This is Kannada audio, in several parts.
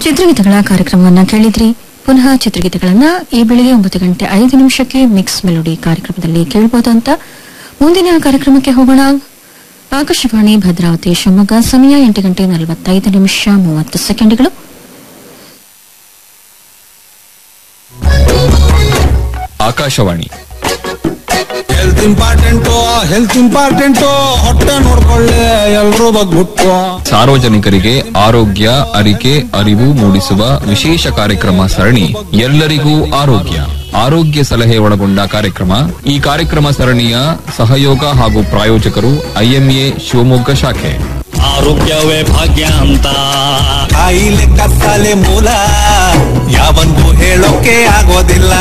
ಚಿತ್ರಗೀತೆಗಳ ಕಾರ್ಯಕ್ರಮವನ್ನ ಕೇಳಿದ್ರಿ ಪುನಃ ಚಿತ್ರಗೀತೆಗಳನ್ನ ಈ ಬೆಳಿಗ್ಗೆ ಒಂಬತ್ತು ಗಂಟೆ ಐದು ನಿಮಿಷಕ್ಕೆ ಮಿಕ್ಸ್ ಮೆಲೋಡಿ ಕಾರ್ಯಕ್ರಮದಲ್ಲಿ ಕೇಳಬಹುದು ಅಂತ ಮುಂದಿನ ಕಾರ್ಯಕ್ರಮಕ್ಕೆ ಹೋಗೋಣ ಆಕಾಶವಾಣಿ ಭದ್ರಾವತಿ ಶಿವಮೊಗ್ಗ ಸಮಯ ಎಂಟು ಗಂಟೆ ನಲವತ್ತೈದು ನಿಮಿಷ ಮೂವತ್ತು ಸೆಕೆಂಡ್ಗಳು Akashvani health important health important ಹೊಟ್ಟೆ ನೋಡ್ಕೊಳ್ಳಿ ಎಲ್ರೂ ಬಗ್ಬಿಟ್ಟು ಸಾರ್ವಜನಿಕರಿಗೆ ಆರೋಗ್ಯ ಅರಿಕೆ ಅರಿವು ಮೂಡಿಸುವ ವಿಶೇಷ ಕಾರ್ಯಕ್ರಮ ಸರಣಿ ಎಲ್ಲರಿಗೂ ಆರೋಗ್ಯ ಆರೋಗ್ಯ ಸಲಹೆ ಒಳಗೊಂಡ ಕಾರ್ಯಕ್ರಮ ಈ ಕಾರ್ಯಕ್ರಮ ಸರಣಿಯ ಸಹಯೋಗ ಹಾಗೂ ಪ್ರಾಯೋಜಕರು ಐಎಂಎ ಶಿವಮೊಗ್ಗ ಶಾಖೆ ಆರೋಗ್ಯವೇ ಭಾಗ್ಯ ಅಂತ ಕಾಯಿಲೆ ಕತ್ತಲೆ ಮೂಲ ಯಾವನ್ಗೂ ಹೇಳೋಕೆ ಆಗೋದಿಲ್ಲ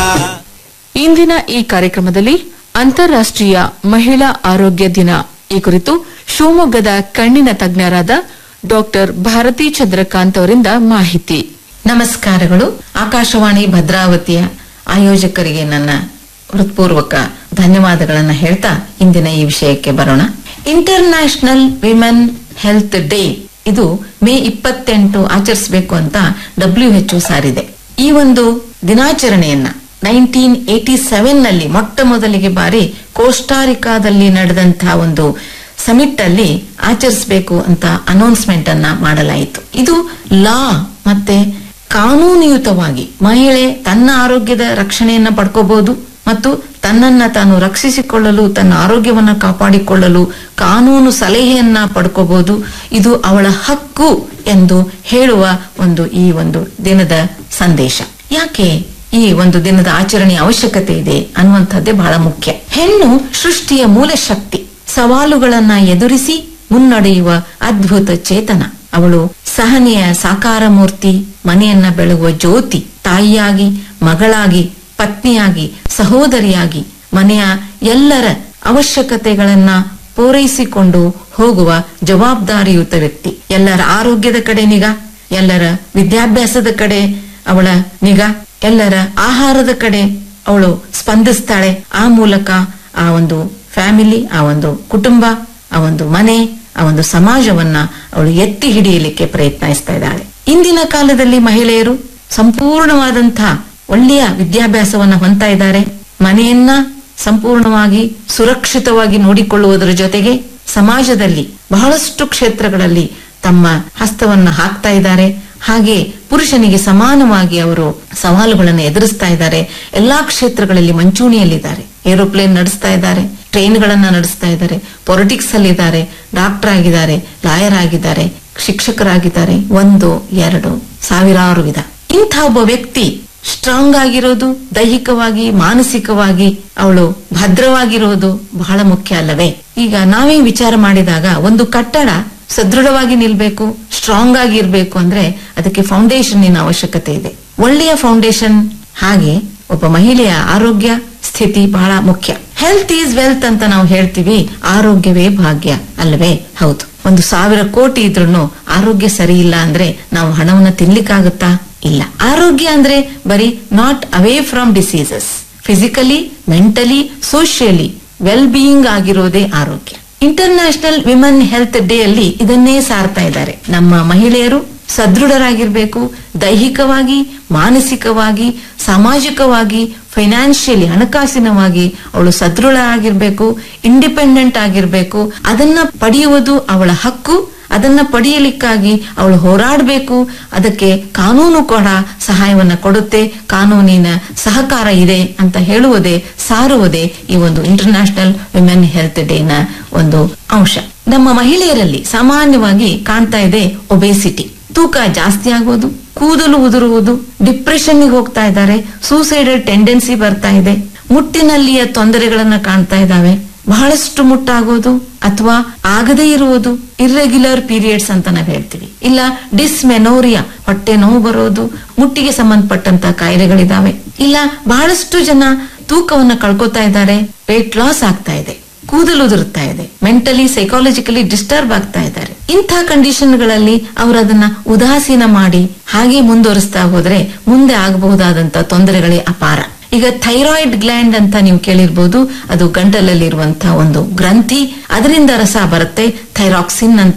ಇಂದಿನ ಈ ಕಾರ್ಯಕ್ರಮದಲ್ಲಿ ಅಂತಾರಾಷ್ಟ್ರೀಯ ಮಹಿಳಾ ಆರೋಗ್ಯ ದಿನ ಈ ಕುರಿತು ಶಿವಮೊಗ್ಗದ ಕಣ್ಣಿನ ತಜ್ಞರಾದ ಡಾಕ್ಟರ್ ಭಾರತಿ ಚಂದ್ರಕಾಂತ್ ಅವರಿಂದ ಮಾಹಿತಿ ನಮಸ್ಕಾರಗಳು ಆಕಾಶವಾಣಿ ಭದ್ರಾವತಿಯ ಆಯೋಜಕರಿಗೆ ನನ್ನ ಹೃತ್ಪೂರ್ವಕ ಧನ್ಯವಾದಗಳನ್ನ ಹೇಳ್ತಾ ಇಂದಿನ ಈ ವಿಷಯಕ್ಕೆ ಬರೋಣ international women health day ಇದು ಮೇ ಇಪ್ಪತ್ತೆಂಟು ಆಚರಿಸಬೇಕು ಅಂತ ಡಬ್ಲ್ಯೂ ಎಚ್ ಸಾರಿದೆ ಈ ಒಂದು ದಿನಾಚರಣೆಯನ್ನ ನೈನ್ಟೀನ್ ಏಟಿ ಸೆವೆನ್ ನಲ್ಲಿ ಮೊಟ್ಟ ಮೊದಲಿಗೆ ಬಾರಿ ಕೋಸ್ಟಾರಿಕಾದಲ್ಲಿ ನಡೆದಂತಹ ಒಂದು ಸಮಿಟ್ ಅಲ್ಲಿ ಆಚರಿಸಬೇಕು ಅಂತ ಅನೌನ್ಸ್ಮೆಂಟ್ ಅನ್ನ ಮಾಡಲಾಯಿತು ಇದು ಲಾ ಮತ್ತೆ ಕಾನೂನುಯುತವಾಗಿ ಮಹಿಳೆ ತನ್ನ ಆರೋಗ್ಯದ ರಕ್ಷಣೆಯನ್ನ ಪಡ್ಕೋಬಹುದು ಮತ್ತು ತನ್ನನ್ನ ತಾನು ರಕ್ಷಿಸಿಕೊಳ್ಳಲು ತನ್ನ ಆರೋಗ್ಯವನ್ನ ಕಾಪಾಡಿಕೊಳ್ಳಲು ಕಾನೂನು ಸಲಹೆಯನ್ನ ಪಡ್ಕೋಬಹುದು ಇದು ಅವಳ ಹಕ್ಕು ಎಂದು ಹೇಳುವ ಒಂದು ಈ ಒಂದು ದಿನದ ಸಂದೇಶ ಯಾಕೆ ಈ ಒಂದು ದಿನದ ಆಚರಣೆಯ ಅವಶ್ಯಕತೆ ಇದೆ ಅನ್ನುವಂಥದ್ದೇ ಬಹಳ ಮುಖ್ಯ ಹೆಣ್ಣು ಸೃಷ್ಟಿಯ ಮೂಲ ಶಕ್ತಿ ಸವಾಲುಗಳನ್ನ ಎದುರಿಸಿ ಮುನ್ನಡೆಯುವ ಅದ್ಭುತ ಚೇತನ ಅವಳು ಸಹನೆಯ ಸಾಕಾರ ಮೂರ್ತಿ ಮನೆಯನ್ನ ಬೆಳಗುವ ಜ್ಯೋತಿ ತಾಯಿಯಾಗಿ ಮಗಳಾಗಿ ಪತ್ನಿಯಾಗಿ ಸಹೋದರಿಯಾಗಿ ಮನೆಯ ಎಲ್ಲರ ಅವಶ್ಯಕತೆಗಳನ್ನ ಪೂರೈಸಿಕೊಂಡು ಹೋಗುವ ಜವಾಬ್ದಾರಿಯುತ ವ್ಯಕ್ತಿ ಎಲ್ಲರ ಆರೋಗ್ಯದ ಕಡೆ ನಿಗಾ ಎಲ್ಲರ ವಿದ್ಯಾಭ್ಯಾಸದ ಕಡೆ ಅವಳ ನಿಗಾ ಎಲ್ಲರ ಆಹಾರದ ಕಡೆ ಅವಳು ಸ್ಪಂದಿಸ್ತಾಳೆ ಆ ಮೂಲಕ ಆ ಒಂದು ಫ್ಯಾಮಿಲಿ ಆ ಒಂದು ಕುಟುಂಬ ಆ ಒಂದು ಮನೆ ಆ ಒಂದು ಸಮಾಜವನ್ನ ಅವಳು ಎತ್ತಿ ಹಿಡಿಯಲಿಕ್ಕೆ ಪ್ರಯತ್ನಿಸ್ತಾ ಇದ್ದಾಳೆ ಇಂದಿನ ಕಾಲದಲ್ಲಿ ಮಹಿಳೆಯರು ಸಂಪೂರ್ಣವಾದಂತಹ ಒಳ್ಳೆಯ ವಿದ್ಯಾಭ್ಯಾಸವನ್ನ ಹೊಂದ್ತಾ ಇದ್ದಾರೆ ಮನೆಯನ್ನ ಸಂಪೂರ್ಣವಾಗಿ ಸುರಕ್ಷಿತವಾಗಿ ನೋಡಿಕೊಳ್ಳುವುದರ ಜೊತೆಗೆ ಸಮಾಜದಲ್ಲಿ ಬಹಳಷ್ಟು ಕ್ಷೇತ್ರಗಳಲ್ಲಿ ತಮ್ಮ ಹಸ್ತವನ್ನ ಹಾಕ್ತಾ ಇದ್ದಾರೆ ಹಾಗೆ ಪುರುಷನಿಗೆ ಸಮಾನವಾಗಿ ಅವರು ಸವಾಲುಗಳನ್ನು ಎದುರಿಸ್ತಾ ಇದ್ದಾರೆ ಎಲ್ಲಾ ಕ್ಷೇತ್ರಗಳಲ್ಲಿ ಮಂಚೂಣಿಯಲ್ಲಿದ್ದಾರೆ ಏರೋಪ್ಲೇನ್ ನಡೆಸ್ತಾ ಇದ್ದಾರೆ ಟ್ರೈನ್ಗಳನ್ನ ನಡೆಸ್ತಾ ಇದ್ದಾರೆ ಪೊಲಿಟಿಕ್ಸ್ ಅಲ್ಲಿದ್ದಾರೆ ಡಾಕ್ಟರ್ ಆಗಿದ್ದಾರೆ ಲಾಯರ್ ಆಗಿದ್ದಾರೆ ಶಿಕ್ಷಕರಾಗಿದ್ದಾರೆ ಒಂದು ಎರಡು ಸಾವಿರಾರು ವಿಧ ಇಂಥ ಒಬ್ಬ ವ್ಯಕ್ತಿ ಸ್ಟ್ರಾಂಗ್ ಆಗಿರೋದು ದೈಹಿಕವಾಗಿ ಮಾನಸಿಕವಾಗಿ ಅವಳು ಭದ್ರವಾಗಿರೋದು ಬಹಳ ಮುಖ್ಯ ಅಲ್ಲವೇ ಈಗ ನಾವೇ ವಿಚಾರ ಮಾಡಿದಾಗ ಒಂದು ಕಟ್ಟಡ ಸದೃಢವಾಗಿ ನಿಲ್ಬೇಕು ಸ್ಟ್ರಾಂಗ್ ಆಗಿ ಇರ್ಬೇಕು ಅಂದ್ರೆ ಅದಕ್ಕೆ ಫೌಂಡೇಶನ್ ಅವಶ್ಯಕತೆ ಇದೆ ಒಳ್ಳೆಯ ಫೌಂಡೇಶನ್ ಹಾಗೆ ಒಬ್ಬ ಮಹಿಳೆಯ ಆರೋಗ್ಯ ಸ್ಥಿತಿ ಬಹಳ ಮುಖ್ಯ ಹೆಲ್ತ್ ಈಸ್ ವೆಲ್ತ್ ಅಂತ ನಾವು ಹೇಳ್ತೀವಿ ಆರೋಗ್ಯವೇ ಭಾಗ್ಯ ಅಲ್ವೇ ಹೌದು ಒಂದು ಸಾವಿರ ಕೋಟಿ ಇದ್ರೂ ಆರೋಗ್ಯ ಸರಿ ಇಲ್ಲ ಅಂದ್ರೆ ನಾವು ಹಣವನ್ನ ತಿನ್ಲಿಕ್ಕಾಗುತ್ತಾ ಇಲ್ಲ ಆರೋಗ್ಯ ಅಂದ್ರೆ ಬರೀ not away from diseases physically mentally socially well being ಆಗಿರೋದೇ ಆರೋಗ್ಯ international women health day ಅಲ್ಲಿ ಇದನ್ನೇ ಸಾರ್ತಾ ಇದ್ದಾರೆ ನಮ್ಮ ಮಹಿಳೆಯರು ಸದೃಢರಾಗಿರ್ಬೇಕು ದೈಹಿಕವಾಗಿ ಮಾನಸಿಕವಾಗಿ ಸಾಮಾಜಿಕವಾಗಿ ಫೈನಾನ್ಷಿಯಲಿ ಹಣಕಾಸಿನವಾಗಿ ಅವಳು ಸದೃಢ ಆಗಿರ್ಬೇಕು ಇಂಡಿಪೆಂಡೆಂಟ್ ಆಗಿರ್ಬೇಕು ಅದನ್ನ ಪಡೆಯುವುದು ಅವಳ ಹಕ್ಕು ಅದನ್ನ ಪಡೆಯಲಿಕ್ಕಾಗಿ ಅವಳು ಹೋರಾಡಬೇಕು ಅದಕ್ಕೆ ಕಾನೂನು ಕೂಡ ಸಹಾಯವನ್ನ ಕೊಡುತ್ತೆ ಕಾನೂನಿನ ಸಹಕಾರ ಇದೆ ಅಂತ ಹೇಳುವುದೇ ಸಾರುವುದೇ ಈ ಒಂದು ಇಂಟರ್ನ್ಯಾಷನಲ್ ವಿಮೆನ್ ಹೆಲ್ತ್ ಡೇನ ಒಂದು ಅಂಶ ನಮ್ಮ ಮಹಿಳೆಯರಲ್ಲಿ ಸಾಮಾನ್ಯವಾಗಿ ಕಾಣ್ತಾ ಇದೆ ಒಬೇಸಿಟಿ ತೂಕ ಜಾಸ್ತಿ ಆಗೋದು ಕೂದಲು ಉದುರುವುದು ಡಿಪ್ರೆಷನ್ಗೆ ಹೋಗ್ತಾ ಇದ್ದಾರೆ ಸೂಸೈಡಲ್ ಟೆಂಡೆನ್ಸಿ ಬರ್ತಾ ಇದೆ ಮುಟ್ಟಿನಲ್ಲಿಯ ತೊಂದರೆಗಳನ್ನ ಕಾಣ್ತಾ ಇದ್ದಾವೆ ಬಹಳಷ್ಟು ಮುಟ್ಟಾಗೋದು ಅಥವಾ ಆಗದೇ ಇರುವುದು ಇರ್ರೆಗ್ಯುಲರ್ ಪೀರಿಯಡ್ಸ್ ಅಂತ ನಾವ್ ಹೇಳ್ತೀವಿ ಇಲ್ಲ ಡಿಸ್ಮೆನೋರಿಯಾ ಹೊಟ್ಟೆ ನೋವು ಬರೋದು ಮುಟ್ಟಿಗೆ ಸಂಬಂಧಪಟ್ಟಂತ ಕಾಯಿಲೆಗಳಿದಾವೆ ಇಲ್ಲ ಬಹಳಷ್ಟು ಜನ ತೂಕವನ್ನ ಕಳ್ಕೊತಾ ಇದ್ದಾರೆ ವೇಟ್ ಲಾಸ್ ಆಗ್ತಾ ಇದೆ ಕೂದಲು ಉದುರುತ್ತಾ ಇದೆ ಮೆಂಟಲಿ ಸೈಕಾಲಜಿಕಲಿ ಡಿಸ್ಟರ್ಬ್ ಆಗ್ತಾ ಇದ್ದಾರೆ ಇಂಥ ಕಂಡೀಷನ್ಗಳಲ್ಲಿ ಅವರು ಅದನ್ನ ಉದಾಸೀನ ಮಾಡಿ ಹಾಗೆ ಮುಂದುವರಿಸ್ತಾ ಹೋದ್ರೆ ಮುಂದೆ ಆಗಬಹುದಾದಂತ ತೊಂದರೆಗಳೇ ಅಪಾರ ಈಗ ಥೈರಾಯ್ಡ್ ಗ್ಲ್ಯಾಂಡ್ ಅಂತ ನೀವು ಕೇಳಿರ್ಬೋದು ಅದು ಗಂಟಲಲ್ಲಿರುವಂತಹ ಒಂದು ಗ್ರಂಥಿ ಅದರಿಂದ ರಸ ಬರುತ್ತೆ ಥೈರಾಕ್ಸಿನ್ ಅಂತ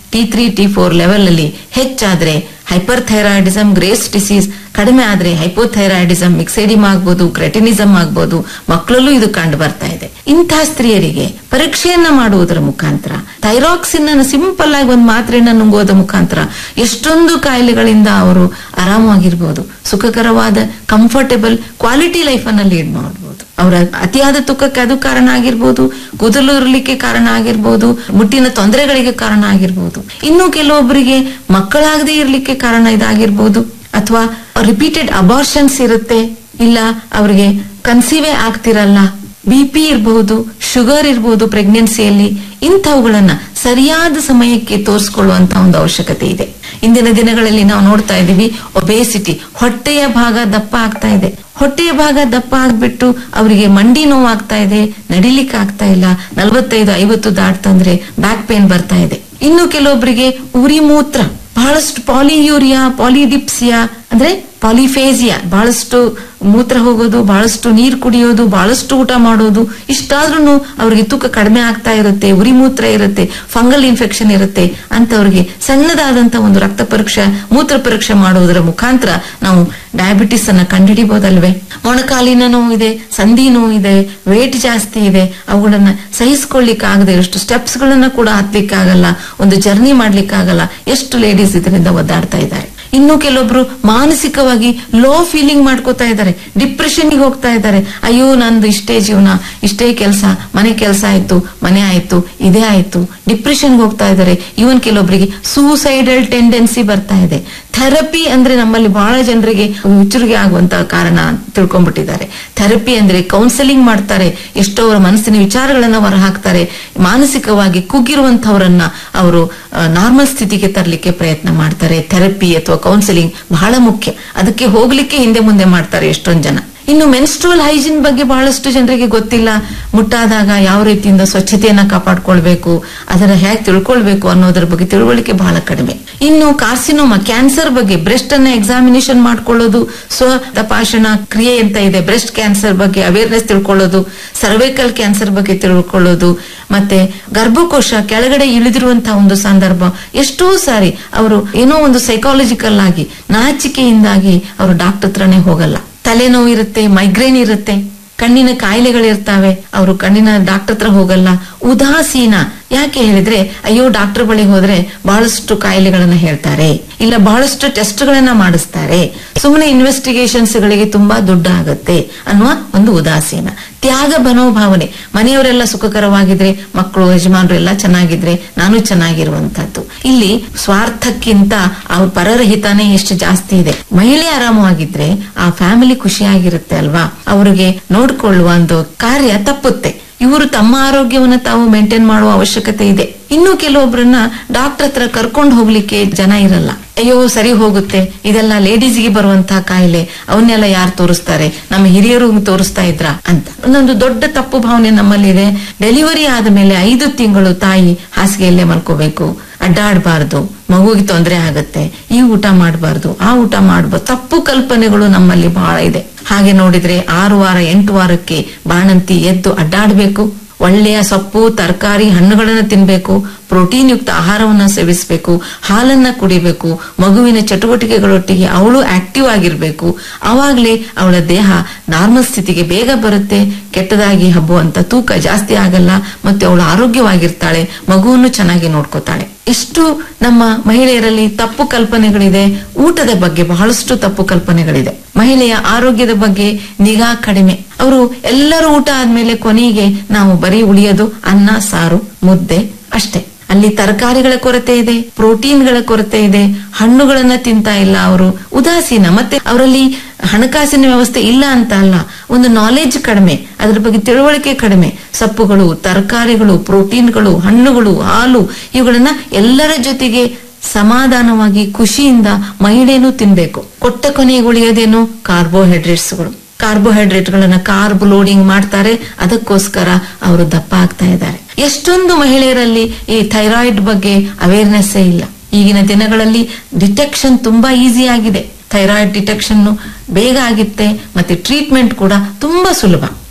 T three T four level ಅಲ್ಲಿ ಹೆಚ್ಚಾದ್ರೆ ಹೈಪರ್ ಥೈರಾಯ್ಡಿಸಮ್ ಗ್ರೇಸ್ ಡಿಸೀಸ್ ಕಡಿಮೆ ಆದ್ರೆ ಹೈಪೋಥೈರಾಯ್ಡಿಸಮ್ ಮಿಕ್ಸೆಡಿಮ್ ಆಗ್ಬೋದು ಕ್ರೆಟಿನಿಸಮ್ ಆಗ್ಬೋದು ಮಕ್ಕಳಲ್ಲೂ ಇದು ಕಂಡು ಬರ್ತಾ ಇದೆ ಇಂತಹ ಸ್ತ್ರೀಯರಿಗೆ ಪರೀಕ್ಷೆಯನ್ನ ಮಾಡುವುದರ ಮುಖಾಂತರ ಥೈರಾಕ್ಸಿನ್ ಅನ್ನು ಸಿಂಪಲ್ ಆಗಿ ಒಂದು ಮಾತ್ರೆಯನ್ನ ನುಂಗೋದ ಮುಖಾಂತರ ಎಷ್ಟೊಂದು ಕಾಯಿಲೆಗಳಿಂದ ಅವರು ಆರಾಮವಾಗಿರ್ಬೋದು ಸುಖಕರವಾದ ಕಂಫರ್ಟೇಬಲ್ ಕ್ವಾಲಿಟಿ ಲೈಫ್ ಅನ್ನ ಲೀಡ್ ಮಾಡಬಹುದು ಅವರ ಅತಿಯಾದ ತೂಕಕ್ಕೆ ಅದು ಕಾರಣ ಆಗಿರ್ಬೋದು ಕೂದಲು ಇರಲಿಕ್ಕೆ ಕಾರಣ ಆಗಿರ್ಬೋದು ಮುಟ್ಟಿನ ತೊಂದರೆಗಳಿಗೆ ಕಾರಣ ಆಗಿರ್ಬೋದು ಇನ್ನು ಕೆಲವೊಬ್ಬರಿಗೆ ಮಕ್ಕಳಾಗದೇ ಇರ್ಲಿಕ್ಕೆ ಕಾರಣ ಇದಾಗಿರ್ಬೋದು ಅಥವಾ ರಿಪೀಟೆಡ್ ಅಬಾರ್ಷನ್ಸ್ ಇರುತ್ತೆ ಇಲ್ಲ ಅವರಿಗೆ ಕನ್ಸೀವೇ ಆಗ್ತಿರಲ್ಲ ಬಿ ಪಿ ಇರಬಹುದು ಶುಗರ್ ಇರಬಹುದು ಪ್ರೆಗ್ನೆನ್ಸಿಯಲ್ಲಿ ಇಂಥವುಗಳನ್ನ ಸರಿಯಾದ ಸಮಯಕ್ಕೆ ತೋರಿಸ್ಕೊಳ್ಳುವಂತ ಒಂದು ಅವಶ್ಯಕತೆ ಇದೆ ಇಂದಿನ ದಿನಗಳಲ್ಲಿ ನಾವು ನೋಡ್ತಾ ಇದ್ದೀವಿ ಒಬೇಸಿಟಿ ಹೊಟ್ಟೆಯ ಭಾಗ ದಪ್ಪ ಆಗ್ತಾ ಇದೆ ಹೊಟ್ಟೆಯ ಭಾಗ ದಪ್ಪ ಆಗ್ಬಿಟ್ಟು ಅವರಿಗೆ ಮಂಡಿ ನೋವಾಗ್ತಾ ಇದೆ ನಡಿಲಿಕ್ಕೆ ಆಗ್ತಾ ಇಲ್ಲ ನಲವತ್ತೈದು ಐವತ್ತು ದಾಟ್ತಂದ್ರೆ ಬ್ಯಾಕ್ ಪೇನ್ ಬರ್ತಾ ಇದೆ ಇನ್ನು ಕೆಲವೊಬ್ಬರಿಗೆ ಉರಿ ಮೂತ್ರ ಬಹಳಷ್ಟು ಪಾಲಿಯೂರಿಯಾ ಪಾಲಿಡಿಪ್ಸಿಯಾ ಅಂದ್ರೆ ಪಾಲಿಫೇಸಿಯಾ ಬಹಳಷ್ಟು ಮೂತ್ರ ಹೋಗೋದು ಬಹಳಷ್ಟು ನೀರು ಕುಡಿಯೋದು ಬಹಳಷ್ಟು ಊಟ ಮಾಡೋದು ಇಷ್ಟಾದ್ರೂ ಅವ್ರಿಗೆ ತೂಕ ಕಡಿಮೆ ಆಗ್ತಾ ಇರುತ್ತೆ ಉರಿ ಮೂತ್ರ ಇರುತ್ತೆ ಫಂಗಲ್ ಇನ್ಫೆಕ್ಷನ್ ಇರುತ್ತೆ ಅಂತವ್ರಿಗೆ ಸಣ್ಣದಾದಂತ ಒಂದು ರಕ್ತ ಪರೀಕ್ಷೆ ಮೂತ್ರ ಪರೀಕ್ಷೆ ಮಾಡುವುದರ ಮುಖಾಂತರ ನಾವು ಡಯಾಬಿಟಿಸ್ ಅನ್ನ ಕಂಡುಹಿಡಿಬಹುದಲ್ವೇ ಮೊಣಕಾಲಿನ ನೋವು ಇದೆ ಸಂಧಿ ನೋವು ಇದೆ ವೇಟ್ ಜಾಸ್ತಿ ಇದೆ ಅವುಗಳನ್ನ ಸಹಿಸ್ಕೊಳ್ಳಿಕ್ಕೆ ಆಗದೆ ಎಷ್ಟು ಸ್ಟೆಪ್ಸ್ ಗಳನ್ನ ಕೂಡ ಹತ್ಲಿಕ್ಕೆ ಆಗಲ್ಲ ಒಂದು ಜರ್ನಿ ಮಾಡ್ಲಿಕ್ಕೆ ಆಗಲ್ಲ ಎಷ್ಟು ಲೇಡೀಸ್ ಇದರಿಂದ ಒದ್ದಾಡ್ತಾ ಇದ್ದಾರೆ ಇನ್ನು ಕೆಲವೊಬ್ರು ಮಾನಸಿಕವಾಗಿ ಲೋ ಫೀಲಿಂಗ್ ಮಾಡ್ಕೋತಾ ಇದ್ದಾರೆ ಡಿಪ್ರೆಷನ್ ಹೋಗ್ತಾ ಇದ್ದಾರೆ ಅಯ್ಯೋ ನಂದು ಇಷ್ಟೇ ಜೀವನ ಇಷ್ಟೇ ಕೆಲಸ ಮನೆ ಕೆಲಸ ಆಯ್ತು ಮನೆ ಆಯ್ತು ಇದೇ ಆಯ್ತು ಡಿಪ್ರೆಷನ್ ಹೋಗ್ತಾ ಇದ್ದಾರೆ ಇವನ್ ಕೆಲವೊಬ್ಬರಿಗೆ ಸೂಸೈಡಲ್ ಟೆಂಡೆನ್ಸಿ ಬರ್ತಾ ಇದೆ ಥೆರಪಿ ಅಂದ್ರೆ ನಮ್ಮಲ್ಲಿ ಬಹಳ ಜನರಿಗೆ ಹುಚ್ಚರಿಗೆ ಆಗುವಂತ ಕಾರಣ ತಿಳ್ಕೊಂಡ್ಬಿಟ್ಟಿದ್ದಾರೆ ಥೆರಪಿ ಅಂದ್ರೆ ಕೌನ್ಸೆಲಿಂಗ್ ಮಾಡ್ತಾರೆ ಎಷ್ಟೋ ಅವರ ಮನಸ್ಸಿನ ವಿಚಾರಗಳನ್ನ ಹೊರಹಾಕ್ತಾರೆ ಮಾನಸಿಕವಾಗಿ ಕುಗ್ಗಿರುವಂತವರನ್ನ ಅವರು ನಾರ್ಮಲ್ ಸ್ಥಿತಿಗೆ ತರಲಿಕ್ಕೆ ಪ್ರಯತ್ನ ಮಾಡ್ತಾರೆ ಥೆರಪಿ ಅಥವಾ ಕೌನ್ಸಿಲಿಂಗ್ ಬಹಳ ಮುಖ್ಯ ಅದಕ್ಕೆ ಹೋಗ್ಲಿಕ್ಕೆ ಹಿಂದೆ ಮುಂದೆ ಮಾಡ್ತಾರೆ ಎಷ್ಟೊಂದ್ ಜನ ಇನ್ನು ಮೆನ್ಸ್ಟ್ರುವಲ್ ಹೈಜಿನ್ ಬಗ್ಗೆ ಬಹಳಷ್ಟು ಜನರಿಗೆ ಗೊತ್ತಿಲ್ಲ ಮುಟ್ಟಾದಾಗ ಯಾವ ರೀತಿಯಿಂದ ಸ್ವಚ್ಛತೆಯನ್ನ ಕಾಪಾಡ್ಕೊಳ್ಬೇಕು ಅದನ್ನ ಹೇಗೆ ತಿಳ್ಕೊಳ್ಬೇಕು ಅನ್ನೋದ್ರ ಬಗ್ಗೆ ತಿಳುವಳಿಕೆ ಬಹಳ ಕಡಿಮೆ ಇನ್ನು ಕಾರ್ಸಿನೋಮಾ ಕ್ಯಾನ್ಸರ್ ಬಗ್ಗೆ ಬ್ರೆಸ್ಟ್ ಅನ್ನ ಎಕ್ಸಾಮಿನೇಷನ್ ಮಾಡ್ಕೊಳ್ಳೋದು ಸ್ವ ತಪಾಸಣಾ ಕ್ರಿಯೆ ಅಂತ ಇದೆ ಬ್ರೆಸ್ಟ್ ಕ್ಯಾನ್ಸರ್ ಬಗ್ಗೆ ಅವೇರ್ನೆಸ್ ತಿಳ್ಕೊಳ್ಳೋದು ಸರ್ವೈಕಲ್ ಕ್ಯಾನ್ಸರ್ ಬಗ್ಗೆ ತಿಳ್ಕೊಳ್ಳೋದು ಮತ್ತೆ ಗರ್ಭಕೋಶ ಕೆಳಗಡೆ ಇಳಿದಿರುವಂತಹ ಒಂದು ಸಂದರ್ಭ ಎಷ್ಟೋ ಸಾರಿ ಅವರು ಏನೋ ಒಂದು ಸೈಕಾಲಜಿಕಲ್ ಆಗಿ ನಾಚಿಕೆಯಿಂದಾಗಿ ಅವರು ಡಾಕ್ಟರ್ ಹತ್ರನೇ ಹೋಗಲ್ಲ ತಲೆನೋವು ಇರುತ್ತೆ ಮೈಗ್ರೇನ್ ಇರುತ್ತೆ ಕಣ್ಣಿನ ಕಾಯಿಲೆಗಳಿರ್ತಾವೆ ಅವರು ಕಣ್ಣಿನ ಡಾಕ್ಟರ್ ಹತ್ರ ಹೋಗಲ್ಲ ಉದಾಸೀನ ಯಾಕೆ ಹೇಳಿದ್ರೆ ಅಯ್ಯೋ ಡಾಕ್ಟರ್ ಬಳಿ ಹೋದ್ರೆ ಬಹಳಷ್ಟು ಕಾಯಿಲೆಗಳನ್ನ ಹೇಳ್ತಾರೆ ಇಲ್ಲ ಬಹಳಷ್ಟು ಟೆಸ್ಟ್ ಗಳನ್ನ ಮಾಡಿಸ್ತಾರೆ ಸುಮ್ಮನೆ ಇನ್ವೆಸ್ಟಿಗೇಷನ್ಸ್ ಗಳಿಗೆ ತುಂಬಾ ದುಡ್ಡು ಆಗುತ್ತೆ ಅನ್ನುವ ಒಂದು ಉದಾಸೀನ ತ್ಯಾಗ ಮನೋಭಾವನೆ ಮನೆಯವರೆಲ್ಲ ಸುಖಕರವಾಗಿದ್ರೆ ಮಕ್ಕಳು ಯಜಮಾನರು ಎಲ್ಲ ಚೆನ್ನಾಗಿದ್ರೆ ನಾನು ಚೆನ್ನಾಗಿರುವಂತದ್ದು ಇಲ್ಲಿ ಸ್ವಾರ್ಥಕ್ಕಿಂತ ಅವ್ರ ಪರರ ಹಿತಾನೇ ಎಷ್ಟು ಜಾಸ್ತಿ ಇದೆ ಮಹಿಳೆ ಆರಾಮವಾಗಿದ್ರೆ ಆ ಫ್ಯಾಮಿಲಿ ಖುಷಿಯಾಗಿರುತ್ತೆ ಅಲ್ವಾ ಅವ್ರಿಗೆ ನೋಡ್ಕೊಳ್ಳುವ ಒಂದು ಕಾರ್ಯ ತಪ್ಪುತ್ತೆ ಇವರು ತಮ್ಮ ಆರೋಗ್ಯವನ್ನ ತಾವು ಮೇಂಟೈನ್ ಮಾಡುವ ಅವಶ್ಯಕತೆ ಇದೆ ಇನ್ನು ಕೆಲವೊಬ್ಬರನ್ನ ಡಾಕ್ಟರ್ ಹತ್ರ ಕರ್ಕೊಂಡು ಹೋಗ್ಲಿಕ್ಕೆ ಜನ ಇರಲ್ಲ ಅಯ್ಯೋ ಸರಿ ಹೋಗುತ್ತೆ ಇದೆಲ್ಲ ಲೇಡೀಸ್ಗೆ ಬರುವಂತಹ ಕಾಯಿಲೆ ಅವನ್ನೆಲ್ಲ ಯಾರು ತೋರಿಸ್ತಾರೆ ನಮ್ಮ ಹಿರಿಯರು ತೋರಿಸ್ತಾ ಇದ್ರ ಅಂತ ಒಂದೊಂದು ದೊಡ್ಡ ತಪ್ಪು ಭಾವನೆ ನಮ್ಮಲ್ಲಿದೆ ಡೆಲಿವರಿ ಆದ್ಮೇಲೆ ಐದು ತಿಂಗಳು ತಾಯಿ ಹಾಸಿಗೆಯಲ್ಲೇ ಮಲ್ಕೋಬೇಕು ಅಡ್ಡಾಡಬಾರ್ದು ಮಗುವಿಗೆ ತೊಂದರೆ ಆಗತ್ತೆ ಈ ಊಟ ಮಾಡಬಾರ್ದು ಆ ಊಟ ಮಾಡಬಾರ್ದು ತಪ್ಪು ಕಲ್ಪನೆಗಳು ನಮ್ಮಲ್ಲಿ ಬಹಳ ಇದೆ ಹಾಗೆ ನೋಡಿದ್ರೆ ಆರು ವಾರ ಎಂಟು ವಾರಕ್ಕೆ ಬಾಣಂತಿ ಎದ್ದು ಅಡ್ಡಾಡ್ಬೇಕು ಒಳ್ಳೆಯ ಸೊಪ್ಪು ತರಕಾರಿ ಹಣ್ಣುಗಳನ್ನ ತಿನ್ಬೇಕು ಪ್ರೋಟೀನ್ ಯುಕ್ತ ಆಹಾರವನ್ನ ಸೇವಿಸಬೇಕು ಹಾಲನ್ನ ಕುಡಿಬೇಕು ಮಗುವಿನ ಚಟುವಟಿಕೆಗಳೊಟ್ಟಿಗೆ ಅವಳು ಆಕ್ಟಿವ್ ಆಗಿರ್ಬೇಕು ಅವಾಗ್ಲೇ ಅವಳ ದೇಹ ನಾರ್ಮಲ್ ಸ್ಥಿತಿಗೆ ಬೇಗ ಬರುತ್ತೆ ಕೆಟ್ಟದಾಗಿ ಹಬ್ಬುವಂತ ತೂಕ ಜಾಸ್ತಿ ಆಗಲ್ಲ ಮತ್ತೆ ಅವಳು ಆರೋಗ್ಯವಾಗಿರ್ತಾಳೆ ಮಗುವನ್ನು ಚೆನ್ನಾಗಿ ನೋಡ್ಕೋತಾಳೆ ಎಷ್ಟು ನಮ್ಮ ಮಹಿಳೆಯರಲ್ಲಿ ತಪ್ಪು ಕಲ್ಪನೆಗಳಿದೆ ಊಟದ ಬಗ್ಗೆ ಬಹಳಷ್ಟು ತಪ್ಪು ಕಲ್ಪನೆಗಳಿದೆ ಮಹಿಳೆಯ ಆರೋಗ್ಯದ ಬಗ್ಗೆ ನಿಗಾ ಕಡಿಮೆ ಅವರು ಎಲ್ಲರೂ ಊಟ ಆದ್ಮೇಲೆ ಕೊನೆಗೆ ನಾವು ಬರೀ ಉಳಿಯೋದು ಅನ್ನ ಸಾರು ಮುದ್ದೆ ಅಷ್ಟೇ ಅಲ್ಲಿ ತರಕಾರಿಗಳ ಕೊರತೆ ಇದೆ ಪ್ರೋಟೀನ್ಗಳ ಕೊರತೆ ಇದೆ ಹಣ್ಣುಗಳನ್ನ ತಿಂತಾ ಇಲ್ಲ ಅವರು ಉದಾಸೀನ ಮತ್ತೆ ಅವರಲ್ಲಿ ಹಣಕಾಸಿನ ವ್ಯವಸ್ಥೆ ಇಲ್ಲ ಅಂತ ಅಲ್ಲ ಒಂದು ನಾಲೆಜ್ ಕಡಿಮೆ ಅದ್ರ ಬಗ್ಗೆ ತಿಳುವಳಿಕೆ ಕಡಿಮೆ ಸೊಪ್ಪುಗಳು ತರಕಾರಿಗಳು ಪ್ರೋಟೀನ್ಗಳು ಹಣ್ಣುಗಳು ಹಾಲು ಇವುಗಳನ್ನ ಎಲ್ಲರ ಜೊತೆಗೆ ಸಮಾಧಾನವಾಗಿ ಖುಷಿಯಿಂದ ಮಹಿಳೆನೂ ತಿನ್ಬೇಕು ಕೊಟ್ಟ ಕೊನೆಗೆ ಉಳಿಯೋದೇನು ಕಾರ್ಬೋಹೈಡ್ರೇಟ್ಸ್ಗಳು ಕಾರ್ಬೋಹೈಡ್ರೇಟ್ ಗಳನ್ನ ಕಾರ್ಬ್ ಲೋಡಿಂಗ್ ಮಾಡ್ತಾರೆ ಅದಕ್ಕೋಸ್ಕರ ಅವರು ದಪ್ಪ ಆಗ್ತಾ ಇದ್ದಾರೆ ಎಷ್ಟೊಂದು ಮಹಿಳೆಯರಲ್ಲಿ ಈ ಥೈರಾಯ್ಡ್ ಬಗ್ಗೆ ಅವೇರ್ನೆಸ್ ಇಲ್ಲ ಈಗಿನ ದಿನಗಳಲ್ಲಿ ಡಿಟೆಕ್ಷನ್ ತುಂಬಾ ಈಸಿ ಆಗಿದೆ ಥೈರಾಯ್ಡ್ ಡಿಟೆಕ್ಷನ್ ಬೇಗ ಆಗುತ್ತೆ ಮತ್ತೆ ಟ್ರೀಟ್ಮೆಂಟ್ ಕೂಡ ತುಂಬಾ ಸುಲಭ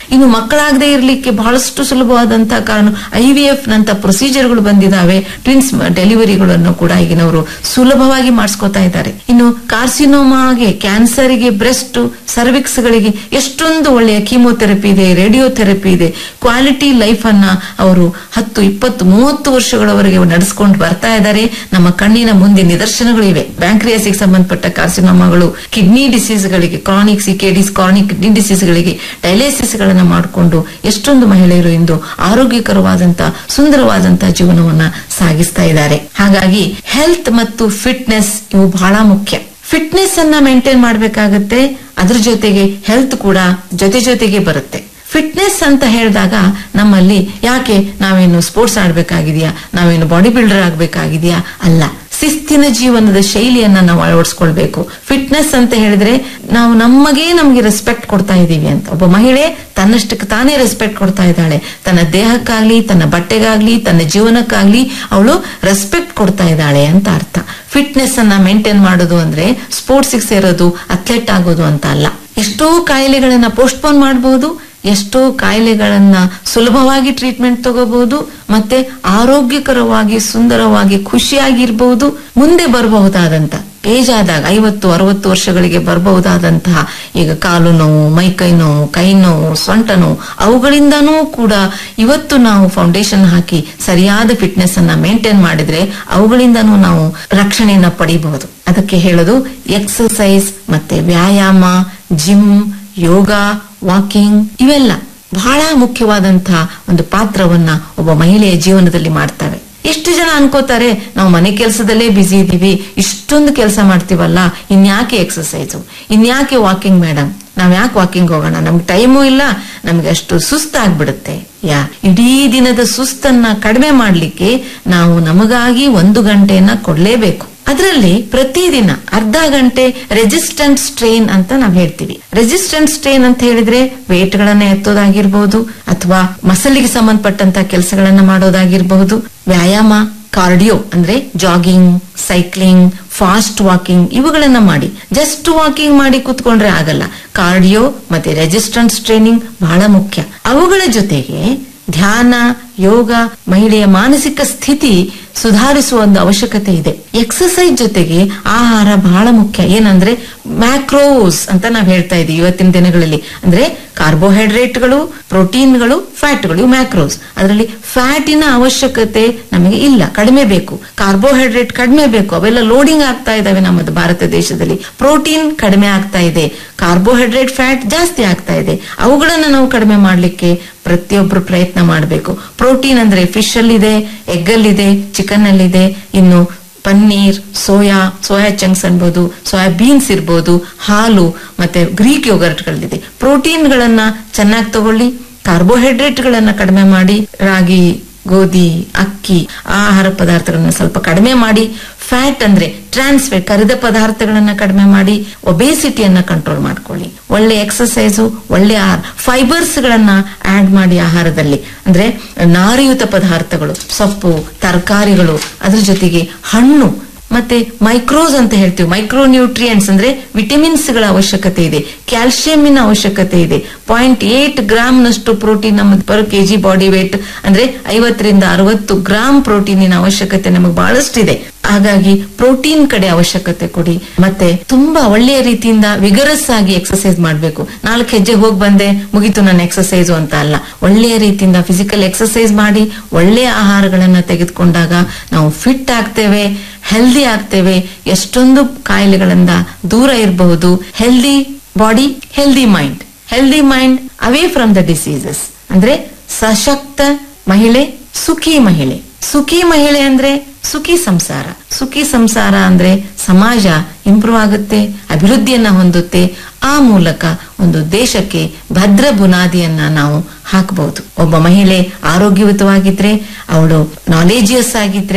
ಇನ್ನು ಮಕ್ಕಳಾಗದೇ ಇರಲಿಕ್ಕೆ ಬಹಳಷ್ಟು ಸುಲಭವಾದಂತಹ ಕಾರಣ ಐ ವಿ ಎಫ್ ನಂತ ಪ್ರೊಸೀಜರ್ಗಳು ಬಂದಿದ್ದಾವೆ ಟ್ವಿನ್ಸ್ ಡೆಲಿವರಿಗಳನ್ನು ಕೂಡ ಈಗಿನವರು ಸುಲಭವಾಗಿ ಮಾಡಿಸ್ಕೊತಾ ಇದ್ದಾರೆ ಇನ್ನು ಕಾರ್ಸಿನೋಮಾಗೆ ಕ್ಯಾನ್ಸರ್ಗೆ ಬ್ರೆಸ್ಟ್ ಸರ್ವಿಕ್ಸ್ ಗಳಿಗೆ ಎಷ್ಟೊಂದು ಒಳ್ಳೆಯ ಕೀಮೋಥೆರಪಿ ಇದೆ ರೇಡಿಯೋಥೆರಪಿ ಇದೆ ಕ್ವಾಲಿಟಿ ಲೈಫ್ ಅನ್ನ ಅವರು ಹತ್ತು ಇಪ್ಪತ್ತು ಮೂವತ್ತು ವರ್ಷಗಳವರೆಗೆ ನಡೆಸ್ಕೊಂಡು ಬರ್ತಾ ಇದ್ದಾರೆ ನಮ್ಮ ಕಣ್ಣಿನ ಮುಂದೆ ನಿದರ್ಶನಗಳಿವೆ ಬ್ಯಾಂಕ್ರಿಯಾಸಿಗೆ ಸಂಬಂಧಪಟ್ಟ ಕಾರ್ಸಿನೋಮಾಗಳು ಕಿಡ್ನಿ ಡಿಸೀಸ್ಗಳಿಗೆ ಕ್ರಾನಿಕ್ ಸಿಕೆಡಿಸ್ ಕ್ರಾನಿಕ್ ಕಿಡ್ನಿ ಡಿಸೀಸ್ಗಳಿಗೆ ಡೈಲೇಸಿಸ್ ಗಳನ್ನ ಮಾಡಿಕೊಂಡು ಎಷ್ಟೊಂದು ಮಹಿಳೆಯರು ಇಂದು ಆರೋಗ್ಯಕರವಾದಂತಹ ಸುಂದರವಾದಂತಹ ಜೀವನವನ್ನ ಸಾಗಿಸ್ತಾ ಇದ್ದಾರೆ ಹಾಗಾಗಿ ಹೆಲ್ತ್ ಮತ್ತು ಫಿಟ್ನೆಸ್ ಇವು ಬಹಳ ಮುಖ್ಯ ಫಿಟ್ನೆಸ್ ಅನ್ನ ಮೇಂಟೈನ್ ಮಾಡಬೇಕಾಗತ್ತೆ ಅದ್ರ ಜೊತೆಗೆ ಹೆಲ್ತ್ ಕೂಡ ಜೊತೆ ಜೊತೆಗೆ ಬರುತ್ತೆ ಫಿಟ್ನೆಸ್ ಅಂತ ಹೇಳಿದಾಗ ನಮ್ಮಲ್ಲಿ ಯಾಕೆ ನಾವೇನು ಸ್ಪೋರ್ಟ್ಸ್ ಆಡ್ಬೇಕಾಗಿದೆಯಾ ನಾವೇನು ಬಾಡಿ ಬಿಲ್ಡರ್ ಆಗ್ಬೇಕಾಗಿದೆಯಾ ಅಲ್ಲ ಶಿಸ್ತಿನ ಜೀವನದ ಶೈಲಿಯನ್ನ ನಾವು ಅಳವಡಿಸ್ಕೊಳ್ಬೇಕು ಫಿಟ್ನೆಸ್ ಅಂತ ಹೇಳಿದ್ರೆ ನಾವು ನಮಗೆ ನಮಗೆ ರೆಸ್ಪೆಕ್ಟ್ ಕೊಡ್ತಾ ಇದೀವಿ ಅಂತ ಒಬ್ಬ ಮಹಿಳೆ ತನ್ನಷ್ಟಕ್ಕೆ ತಾನೇ ರೆಸ್ಪೆಕ್ಟ್ ಕೊಡ್ತಾ ಇದ್ದಾಳೆ ತನ್ನ ದೇಹಕ್ಕಾಗ್ಲಿ ತನ್ನ ಬಟ್ಟೆಗಾಗ್ಲಿ ತನ್ನ ಜೀವನಕ್ಕಾಗ್ಲಿ ಅವಳು ರೆಸ್ಪೆಕ್ಟ್ ಕೊಡ್ತಾ ಇದ್ದಾಳೆ ಅಂತ ಅರ್ಥ ಫಿಟ್ನೆಸ್ ಅನ್ನ ಮೇಂಟೈನ್ ಮಾಡೋದು ಅಂದ್ರೆ ಸ್ಪೋರ್ಟ್ಸ್ ಸೇರೋದು ಅಥ್ಲೆಟ್ ಆಗೋದು ಅಂತ ಅಲ್ಲ ಎಷ್ಟೋ ಕಾಯಿಲೆಗಳನ್ನ ಪೋಸ್ಟ್ಪೋನ್ ಮಾಡಬಹುದು ಎಷ್ಟೋ ಕಾಯಿಲೆಗಳನ್ನ ಸುಲಭವಾಗಿ ಟ್ರೀಟ್ಮೆಂಟ್ ತಗೋಬಹುದು ಮತ್ತೆ ಆರೋಗ್ಯಕರವಾಗಿ ಸುಂದರವಾಗಿ ಖುಷಿಯಾಗಿರ್ಬಹುದು ಮುಂದೆ ಬರಬಹುದಾದಂತ ಏಜ್ ಆದಾಗ ಐವತ್ತು ಅರವತ್ತು ವರ್ಷಗಳಿಗೆ ಬರಬಹುದಾದಂತಹ ಈಗ ಕಾಲು ನೋವು ಮೈಕೈ ನೋವು ಕೈ ನೋವು ಸೊಂಟ ನೋವು ಅವುಗಳಿಂದನೂ ಕೂಡ ಇವತ್ತು ನಾವು ಫೌಂಡೇಶನ್ ಹಾಕಿ ಸರಿಯಾದ ಫಿಟ್ನೆಸ್ ಅನ್ನ ಮೇಂಟೈನ್ ಮಾಡಿದ್ರೆ ಅವುಗಳಿಂದನೂ ನಾವು ರಕ್ಷಣೆಯನ್ನ ಪಡಿಬಹುದು ಅದಕ್ಕೆ ಹೇಳೋದು ಎಕ್ಸರ್ಸೈಸ್ ಮತ್ತೆ ವ್ಯಾಯಾಮ ಜಿಮ್ ಯೋಗ ವಾಕಿಂಗ್ ಇವೆಲ್ಲ ಬಹಳ ಮುಖ್ಯವಾದಂತಹ ಒಂದು ಪಾತ್ರವನ್ನ ಒಬ್ಬ ಮಹಿಳೆಯ ಜೀವನದಲ್ಲಿ ಮಾಡ್ತವೆ ಎಷ್ಟು ಜನ ಅನ್ಕೋತಾರೆ ನಾವು ಮನೆ ಕೆಲಸದಲ್ಲೇ ಬಿಸಿ ಇದೀವಿ ಇಷ್ಟೊಂದು ಕೆಲಸ ಮಾಡ್ತೀವಲ್ಲ ಇನ್ಯಾಕೆ ಎಕ್ಸರ್ಸೈಸು ಇನ್ಯಾಕೆ ವಾಕಿಂಗ್ ಮೇಡಮ್ ನಾವ್ ಯಾಕೆ ವಾಕಿಂಗ್ ಹೋಗೋಣ ನಮ್ಗೆ ಟೈಮು ಇಲ್ಲ ನಮ್ಗೆ ಅಷ್ಟು ಸುಸ್ತಾಗ್ಬಿಡುತ್ತೆ ಯಾ ಇಡೀ ದಿನದ ಸುಸ್ತನ್ನ ಕಡಿಮೆ ಮಾಡ್ಲಿಕ್ಕೆ ನಾವು ನಮಗಾಗಿ ಒಂದು ಗಂಟೆಯನ್ನ ಕೊಡ್ಲೇಬೇಕು ಅದರಲ್ಲಿ ಪ್ರತಿದಿನ ಅರ್ಧ ಗಂಟೆ ರೆಸಿಸ್ಟೆಂಟ್ ಸ್ಟ್ರೈನ್ ಅಂತ ನಾವ್ ಹೇಳ್ತೀವಿ ರೆಸಿಸ್ಟೆಂಟ್ ಸ್ಟ್ರೈನ್ ಅಂತ ಹೇಳಿದ್ರೆ ವೇಟ್ ಗಳನ್ನ ಎತ್ತೋದಾಗಿರ್ಬಹುದು ಅಥವಾ ಮಸಲಿಗೆ ಸಂಬಂಧಪಟ್ಟಂತ ಕೆಲಸಗಳನ್ನ ಮಾಡೋದಾಗಿರ್ಬಹುದು ವ್ಯಾಯಾಮ ಕಾರ್ಡಿಯೋ ಅಂದ್ರೆ ಜಾಗಿಂಗ್ ಸೈಕ್ಲಿಂಗ್ ಫಾಸ್ಟ್ ವಾಕಿಂಗ್ ಇವುಗಳನ್ನ ಮಾಡಿ ಜಸ್ಟ್ ವಾಕಿಂಗ್ ಮಾಡಿ ಕೂತ್ಕೊಂಡ್ರೆ ಆಗಲ್ಲ ಕಾರ್ಡಿಯೋ ಮತ್ತೆ ರೆಸಿಸ್ಟೆನ್ಸ್ ಟ್ರೈನಿಂಗ್ ಬಹಳ ಮುಖ್ಯ ಅವುಗಳ ಜೊತೆಗೆ ಧ್ಯಾನ ಯೋಗ ಮಹಿಳೆಯ ಮಾನಸಿಕ ಸ್ಥಿತಿ ಸುಧಾರಿಸುವ ಒಂದು ಅವಶ್ಯಕತೆ ಇದೆ ಎಕ್ಸಸೈಸ್ ಜೊತೆಗೆ ಆಹಾರ ಬಹಳ ಮುಖ್ಯ ಏನಂದ್ರೆ ಮ್ಯಾಕ್ರೋಸ್ ಅಂತ ನಾವ್ ಹೇಳ್ತಾ ಇದೀವಿ ಇವತ್ತಿನ ದಿನಗಳಲ್ಲಿ ಅಂದ್ರೆ ಕಾರ್ಬೋಹೈಡ್ರೇಟ್ಗಳು ಪ್ರೋಟೀನ್ಗಳು ಫ್ಯಾಟ್ಗಳು ಇವು ಮ್ಯಾಕ್ರೋಸ್ ಅದರಲ್ಲಿ ಫ್ಯಾಟಿನ ಅವಶ್ಯಕತೆ ನಮಗೆ ಇಲ್ಲ ಕಡಿಮೆ ಬೇಕು ಕಾರ್ಬೋಹೈಡ್ರೇಟ್ ಕಡಿಮೆ ಬೇಕು ಅವೆಲ್ಲ ಲೋಡಿಂಗ್ ಆಗ್ತಾ ಇದಾವೆ ನಮ್ಮದು ಭಾರತ ದೇಶದಲ್ಲಿ ಪ್ರೋಟೀನ್ ಕಡಿಮೆ ಆಗ್ತಾ ಇದೆ ಕಾರ್ಬೋಹೈಡ್ರೇಟ್ ಫ್ಯಾಟ್ ಜಾಸ್ತಿ ಆಗ್ತಾ ಇದೆ ಅವುಗಳನ್ನ ನಾವು ಕಡಿಮೆ ಮಾಡ್ಲಿಕ್ಕೆ ಪ್ರತಿಯೊಬ್ರು ಪ್ರಯತ್ನ ಮಾಡಬೇಕು ಪ್ರೋಟೀನ್ ಅಂದ್ರೆ ಫಿಶ್ ಅಲ್ಲಿದೆ ಎಗ್ ಅಲ್ಲಿದೆ ಚಿಕನ್ ಅಲ್ಲಿದೆ ಇನ್ನು ಪನ್ನೀರ್ ಸೋಯಾ ಸೋಯಾ ಚಂಕ್ಸ್ ಅನ್ಬೋದು ಸೋಯಾ ಬೀನ್ಸ್ ಇರ್ಬೋದು ಹಾಲು ಮತ್ತೆ ಗ್ರೀಕ್ ಯೋಗರ್ಟ್ಗಳಿದೆ ಪ್ರೋಟೀನ್ಗಳನ್ನ ಚೆನ್ನಾಗಿ ತಗೊಳ್ಳಿ ಕಾರ್ಬೋಹೈಡ್ರೇಟ್ ಗಳನ್ನ ಕಡಿಮೆ ಮಾಡಿ ರಾಗಿ ಗೋಧಿ ಅಕ್ಕಿ ಆಹಾರ ಪದಾರ್ಥಗಳನ್ನ ಸ್ವಲ್ಪ ಕಡಿಮೆ ಮಾಡಿ ಫ್ಯಾಟ್ ಅಂದ್ರೆ ಟ್ರಾನ್ಸ್ ಫ್ಯಾಟ್ ಕರಿದ ಪದಾರ್ಥಗಳನ್ನ ಕಡಿಮೆ ಮಾಡಿ ಒಬೇಸಿಟಿಯನ್ನ ಕಂಟ್ರೋಲ್ ಮಾಡ್ಕೊಳ್ಳಿ ಒಳ್ಳೆ ಎಕ್ಸಸೈಸು ಒಳ್ಳೆ ಆಹಾರ ಫೈಬರ್ಸ್ ಗಳನ್ನ ಆಡ್ ಮಾಡಿ ಆಹಾರದಲ್ಲಿ ಅಂದ್ರೆ ನಾರಿಯುತ ಪದಾರ್ಥಗಳು ಸೊಪ್ಪು ತರಕಾರಿಗಳು ಅದ್ರ ಜೊತೆಗೆ ಹಣ್ಣು ಮತ್ತೆ ಮೈಕ್ರೋಸ್ ಅಂತ ಹೇಳ್ತೀವಿ ಮೈಕ್ರೋ ನ್ಯೂಟ್ರಿಯೆಂಟ್ಸ್ ಅಂದ್ರೆ ವಿಟಮಿನ್ಸ್ ಗಳ ಅವಶ್ಯಕತೆ ಇದೆ ಕ್ಯಾಲ್ಸಿಯಂನ ಅವಶ್ಯಕತೆ ಇದೆ ಪಾಯಿಂಟ್ ಏಟ್ ಗ್ರಾಮ್ ನಷ್ಟು ಪ್ರೋಟೀನ್ ನಮ್ಮ ಪರ್ ಕೆಜಿ ಬಾಡಿ ವೇಟ್ ಅಂದ್ರೆ ಐವತ್ತರಿಂದ ಅರವತ್ತು ಗ್ರಾಮ್ ಪ್ರೋಟೀನಿನ ಅವಶ್ಯಕತೆ ನಮಗೆ ಬಹಳಷ್ಟಿದೆ ಹಾಗಾಗಿ ಪ್ರೋಟೀನ್ ಕಡೆ ಅವಶ್ಯಕತೆ ಕೊಡಿ ಮತ್ತೆ ತುಂಬಾ ಒಳ್ಳೆಯ ರೀತಿಯಿಂದ ವಿಗರಸ್ ಆಗಿ ಎಕ್ಸರ್ಸೈಸ್ ಮಾಡಬೇಕು ನಾಲ್ಕು ಹೆಜ್ಜೆ ಹೋಗಿ ಬಂದೆ ಮುಗೀತು ನನ್ನ ಎಕ್ಸರ್ಸೈಸು ಅಂತ ಅಲ್ಲ ಒಳ್ಳೆಯ ರೀತಿಯಿಂದ ಫಿಸಿಕಲ್ ಎಕ್ಸರ್ಸೈಸ್ ಮಾಡಿ ಒಳ್ಳೆಯ ಆಹಾರಗಳನ್ನ ತೆಗೆದುಕೊಂಡಾಗ ನಾವು ಫಿಟ್ ಆಗ್ತೇವೆ ಹೆಲ್ದಿ ಆಗ್ತೇವೆ ಎಷ್ಟೊಂದು ಕಾಯಿಲೆಗಳಿಂದ ದೂರ ಇರಬಹುದು healthy body healthy mind healthy mind away from the diseases ಅಂದ್ರೆ ಸಶಕ್ತ ಮಹಿಳೆ ಸುಖಿ ಮಹಿಳೆ ಸುಖಿ ಮಹಿಳೆ ಅಂದ್ರೆ ಸುಖಿ ಸಂಸಾರ ಸುಖಿ ಸಂಸಾರ ಅಂದ್ರೆ ಸಮಾಜ ಇಂಪ್ರೂವ್ ಆಗುತ್ತೆ ಅಭಿವೃದ್ಧಿಯನ್ನ ಹೊಂದುತ್ತೆ ಆ ಮೂಲಕ ಒಂದು ದೇಶಕ್ಕೆ ಭದ್ರ ಬುನಾದಿಯನ್ನ ನಾವು ಹಾಕಬಹುದು ಒಬ್ಬ ಮಹಿಳೆ ಆರೋಗ್ಯಯುತವಾಗಿದ್ರೆ ಅವಳು ನಾಲೇಜಿಯಸ್ ಆಗಿದ್ರೆ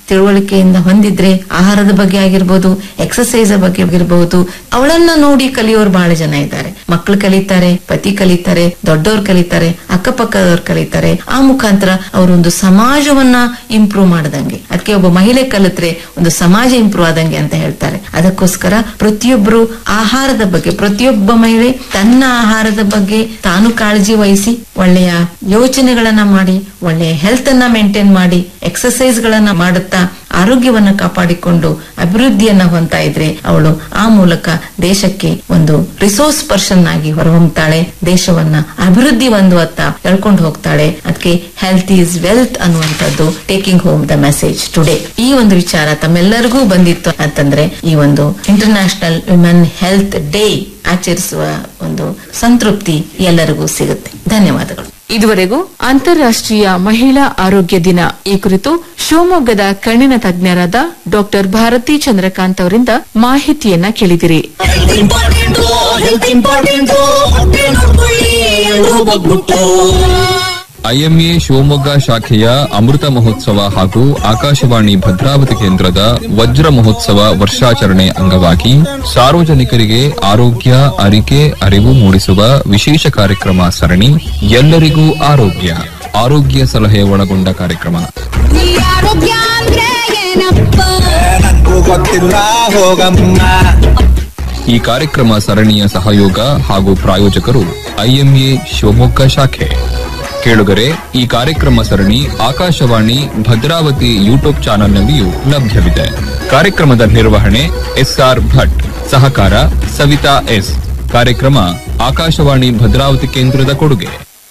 ತಿಳುವಳಿಕೆಯಿಂದ ಹೊಂದಿದ್ರೆ ಆಹಾರದ ಬಗ್ಗೆ ಆಗಿರ್ಬೋದು ಎಕ್ಸಸೈಸ್ ಬಗ್ಗೆ ಆಗಿರ್ಬೋದು ಅವಳನ್ನ ನೋಡಿ ಕಲಿಯೋರು ಬಹಳ ಜನ ಇದ್ದಾರೆ ಮಕ್ಕಳು ಕಲಿತಾರೆ ಪತಿ ಕಲಿತಾರೆ ದೊಡ್ಡವ್ರು ಕಲಿತಾರೆ ಅಕ್ಕಪಕ್ಕದವ್ರು ಕಲಿತಾರೆ ಆ ಮುಖಾಂತರ ಅವರೊಂದು ಸಮಾಜವನ್ನ ಇಂಪ್ರೂವ್ ಮಾಡದಂಗೆ ಅದಕ್ಕೆ ಒಬ್ಬ ಮಹಿಳೆ ಕಲಿತ್ರೆ ಒಂದು ಸಮಾಜ ಇಂಪ್ರೂವ್ ಆದಂಗೆ ಅಂತ ಹೇಳ್ತಾರೆ ಅದಕ್ಕೋಸ್ಕರ ಪ್ರತಿಯೊಬ್ಬರು ಆಹಾರದ ಬಗ್ಗೆ ಪ್ರತಿಯೊಬ್ಬ ಮಹಿಳೆ ತನ್ನ ಆಹಾರದ ಬಗ್ಗೆ ತಾನು ಕಾಳಜಿ ವಹಿಸಿ ಒಳ್ಳೆಯ ಯೋಚನೆಗಳನ್ನ ಮಾಡಿ ಒಳ್ಳೆಯ ಹೆಲ್ತ್ ಅನ್ನ ಮೇಂಟೈನ್ ಮಾಡಿ ಎಕ್ಸಸೈಸ್ ಗಳನ್ನ ಮಾಡುತ್ತಾ ಆರೋಗ್ಯವನ್ನ ಕಾಪಾಡಿಕೊಂಡು ಅಭಿವೃದ್ಧಿಯನ್ನ ಹೊಂದ್ತಾ ಇದ್ರೆ ಅವಳು ಆ ಮೂಲಕ ದೇಶಕ್ಕೆ ಒಂದು ರಿಸೋರ್ಸ್ ಪರ್ಸನ್ ಆಗಿ ಹೊರಹೊಮ್ತಾಳೆ ದೇಶವನ್ನ ಅಭಿವೃದ್ಧಿ ಹೊಂದುವತ್ತ ಎಳ್ಕೊಂಡು ಹೋಗ್ತಾಳೆ ಅದಕ್ಕೆ ಹೆಲ್ತ್ ಈಸ್ ವೆಲ್ತ್ ಅನ್ನುವಂಥದ್ದು taking home the message today ಈ ಒಂದು ವಿಚಾರ ತಮ್ಮೆಲ್ಲರಿಗೂ ಬಂದಿತ್ತು ಅಂತಂದ್ರೆ ಈ ಒಂದು ಇಂಟರ್ನ್ಯಾಷನಲ್ ವಿಮೆನ್ ಹೆಲ್ತ್ ಡೇ ಆಚರಿಸುವ ಒಂದು ಸಂತೃಪ್ತಿ ಎಲ್ಲರಿಗೂ ಸಿಗುತ್ತೆ ಧನ್ಯವಾದಗಳು ಇದುವರೆಗೂ ಅಂತಾರಾಷ್ಟ್ರೀಯ ಮಹಿಳಾ ಆರೋಗ್ಯ ದಿನ ಈ ಕುರಿತು ಶಿವಮೊಗ್ಗದ ಕಣ್ಣಿನ ತಜ್ಞರಾದ ಡಾಕ್ಟರ್ ಭಾರತಿ ಚಂದ್ರಕಾಂತ್ ಅವರಿಂದ ಮಾಹಿತಿಯನ್ನ ಕೇಳಿದಿರಿ ಹೆಲ್ತ್ ಇಂಪಾರ್ಟೆಂಟ್ ಹೆಲ್ತ್ ಇಂಪಾರ್ಟೆಂಟ್ ಹೊಟ್ಟೆ ನೋಡ್ಕೊಳ್ಳಿ ಎಲ್ರೂ ಬಗ್ಬಿಟ್ಟು ಐಎಂಎ ಶಿವಮೊಗ್ಗ ಶಾಖೆಯ ಅಮೃತ ಮಹೋತ್ಸವ ಹಾಗೂ ಆಕಾಶವಾಣಿ ಭದ್ರಾವತಿ ಕೇಂದ್ರದ ವಜ್ರ ಮಹೋತ್ಸವ ವರ್ಷಾಚರಣೆ ಅಂಗವಾಗಿ ಸಾರ್ವಜನಿಕರಿಗೆ ಆರೋಗ್ಯ ಅರಿಕೆ ಅರಿವು ಮೂಡಿಸುವ ವಿಶೇಷ ಕಾರ್ಯಕ್ರಮ ಸರಣಿ ಎಲ್ಲರಿಗೂ ಆರೋಗ್ಯ ಆರೋಗ್ಯ ಸಲಹೆ ಒಳಗೊಂಡ ಕಾರ್ಯಕ್ರಮ ಈ ಆರೋಗ್ಯ ಅಂದ್ರೆ ಏನಪ್ಪ ನನ್ಗೂ ಗೊತ್ತಿಲ್ಲ ಹೋಗಮ್ಮ ಈ ಕಾರ್ಯಕ್ರಮ ಸರಣಿಯ ಸಹಯೋಗ ಹಾಗೂ ಪ್ರಾಯೋಜಕರು ಐಎಂಎ ಶಿವಮೊಗ್ಗ ಶಾಖೆ ಕೇಳುಗರೆ ಈ ಕಾರ್ಯಕ್ರಮ ಸರಣಿ ಆಕಾಶವಾಣಿ ಭದ್ರಾವತಿ ಯೂಟ್ಯೂಬ್ ಚಾನೆಲ್ನಲ್ಲಿಯೂ ಲಭ್ಯವಿದೆ ಕಾರ್ಯಕ್ರಮದ ನಿರ್ವಹಣೆ ಎಸ್ಆರ್ ಭಟ್ ಸಹಕಾರ ಸವಿತಾ ಎಸ್ ಕಾರ್ಯಕ್ರಮ ಆಕಾಶವಾಣಿ ಭದ್ರಾವತಿ ಕೇಂದ್ರದ ಕೊಡುಗೆ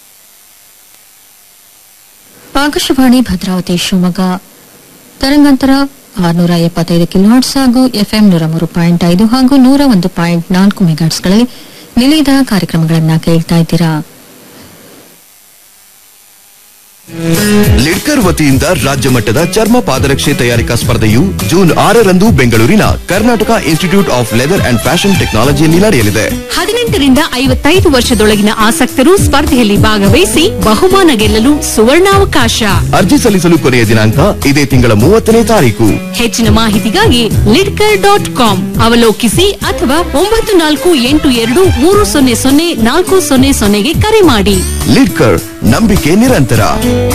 ಆಕಾಶವಾಣಿ ಭದ್ರಾವತಿ ಶಿವಮೊಗ್ಗ ತರಂಗಾಂತರ ಆರುನೂರ ಎಪ್ಪತ್ತೈದು ಕಿಲೋಹರ್ಟ್ಸ್ ಹಾಗೂ ಎಫ್ಎಂ ನೂರ ಮೂರು ಪಾಯಿಂಟ್ ಐದು ಹಾಗೂ ನೂರ ಒಂದು ಪಾಯಿಂಟ್ ನಾಲ್ಕು ಮೆಗಾಟ್ಸ್ಗಳಲ್ಲಿ ನಿಲಯದ ಕಾರ್ಯಕ್ರಮಗಳನ್ನು ಕೇಳ್ತಾ ಇದ್ದೀರಾ ಲಿಡ್ಕರ್ ವತಿಯಿಂದ ರಾಜ್ಯ ಮಟ್ಟದ ಚರ್ಮ ಪಾದರಕ್ಷೆ ತಯಾರಿಕಾ ಸ್ಪರ್ಧೆಯು ಜೂನ್ ಆರರಂದು ಬೆಂಗಳೂರಿನ Karnataka institute of leather and fashion ಟೆಕ್ನಾಲಜಿಯಲ್ಲಿ ನಡೆಯಲಿದೆ ಹದಿನೆಂಟರಿಂದ ಐವತ್ತೈದು ವರ್ಷದೊಳಗಿನ ಆಸಕ್ತರು ಸ್ಪರ್ಧೆಯಲ್ಲಿ ಭಾಗವಹಿಸಿ ಬಹುಮಾನ ಗೆಲ್ಲಲು ಸುವರ್ಣಾವಕಾಶ ಅರ್ಜಿ ಸಲ್ಲಿಸಲು ಕೊನೆಯ ದಿನಾಂಕ ಇದೇ ತಿಂಗಳ ಮೂವತ್ತನೇ ತಾರೀಕು ಹೆಚ್ಚಿನ ಮಾಹಿತಿಗಾಗಿ ಲಿಡ್ಕರ್ ಡಾಟ್ ಕಾಮ್ ಅವಲೋಕಿಸಿ ಅಥವಾ ಒಂಬತ್ತು ನಾಲ್ಕು ಎಂಟು ಎರಡು ಮೂರು ಸೊನ್ನೆ ಸೊನ್ನೆ ನಾಲ್ಕು ಸೊನ್ನೆ ಸೊನ್ನೆಗೆ ಕರೆ ಮಾಡಿ ಲಿಡ್ಕರ್ ನಂಬಿಕೆ ನಿರಂತರ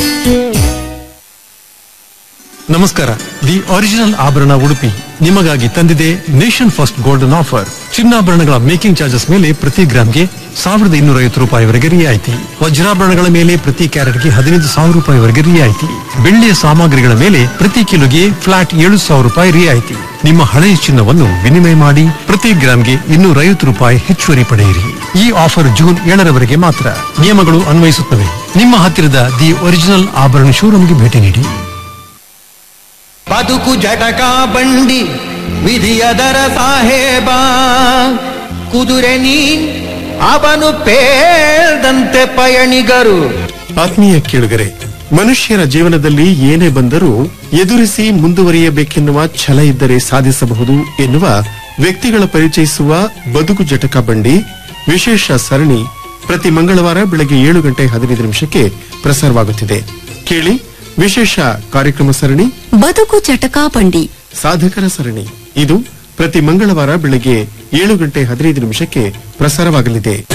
ನಮಸ್ಕಾರ ದಿ ಒರಿಜಿನಲ್ ಆಭರಣ ಉಡುಪಿ ನಿಮಗಾಗಿ ತಂದಿದೆ ನೇಷನ್ ಫಸ್ಟ್ ಗೋಲ್ಡನ್ ಆಫರ್ ಚಿನ್ನಾಭರಣಗಳ ಮೇಕಿಂಗ್ ಚಾರ್ಜಸ್ ಮೇಲೆ ಪ್ರತಿ ಗ್ರಾಮ್ಗೆ ಸಾವಿರದ ಇನ್ನೂರ ಐವತ್ತು ರೂಪಾಯಿವರೆಗೆ ರಿಯಾಯಿತಿ ವಜ್ರಾಭರಣಗಳ ಮೇಲೆ ಪ್ರತಿ ಕ್ಯಾರೆಟ್ಗೆ ಹದಿನೈದು ಸಾವಿರ ರೂಪಾಯಿವರೆಗೆ ರಿಯಾಯಿತಿ ಬೆಳ್ಳಿಯ ಸಾಮಗ್ರಿಗಳ ಮೇಲೆ ಪ್ರತಿ ಕಿಲೋಗೆ ಫ್ಲಾಟ್ ಏಳು ಸಾವಿರ ರೂಪಾಯಿ ರಿಯಾಯಿತಿ ನಿಮ್ಮ ಹಳೆಯ ಚಿನ್ನವನ್ನು ವಿನಿಮಯ ಮಾಡಿ ಪ್ರತಿ ಗ್ರಾಮ್ಗೆ ಇನ್ನೂರ ಐವತ್ತು ರೂಪಾಯಿ ಹೆಚ್ಚುವರಿ ಪಡೆಯಿರಿ ಈ ಆಫರ್ ಜೂನ್ ಏಳರವರೆಗೆ ಮಾತ್ರ ನಿಯಮಗಳು ಅನ್ವಯಿಸುತ್ತವೆ ನಿಮ್ಮ ಹತ್ತಿರದ ದಿ ಒರಿಜಿನಲ್ ಆಭರಣ ಶೋರೂಮ್ಗೆ ಭೇಟಿ ನೀಡಿ ಬದುಕು ಜಟಕ ಬಂಡಿ ವಿಧಿಯದರ ಸಾಹೇಬ ಕುದುರೆ ನೀ ಅವನು ಪೇಳ್ದಂತೆ ಪಯಣಿಗರು ಆತ್ಮೀಯ ಕೇಳುಗರೆ ಮನುಷ್ಯರ ಜೀವನದಲ್ಲಿ ಏನೇ ಬಂದರೂ ಎದುರಿಸಿ ಮುಂದುವರಿಯಬೇಕೆನ್ನುವ ಛಲ ಇದ್ದರೆ ಸಾಧಿಸಬಹುದು ಎನ್ನುವ ವ್ಯಕ್ತಿಗಳ ಪರಿಚಯಿಸುವ ಬದುಕು ಜಟಕ ಬಂಡಿ ವಿಶೇಷ ಸರಣಿ ಪ್ರತಿ ಮಂಗಳವಾರ ಬೆಳಗ್ಗೆ ಏಳು ಗಂಟೆ ಹದಿನೈದು ನಿಮಿಷಕ್ಕೆ ಪ್ರಸಾರವಾಗುತ್ತಿದೆ ಕೇಳಿ ವಿಶೇಷ ಕಾರ್ಯಕ್ರಮ ಸರಣಿ ಬದುಕು ಚಟಕಾ ಬಂಡಿ ಸಾಧಕರ ಸರಣಿ ಇದು ಪ್ರತಿ ಮಂಗಳವಾರ ಬೆಳಗ್ಗೆ ಏಳು ಗಂಟೆ ಹದಿನೈದು ನಿಮಿಷಕ್ಕೆ ಪ್ರಸಾರವಾಗಲಿದೆ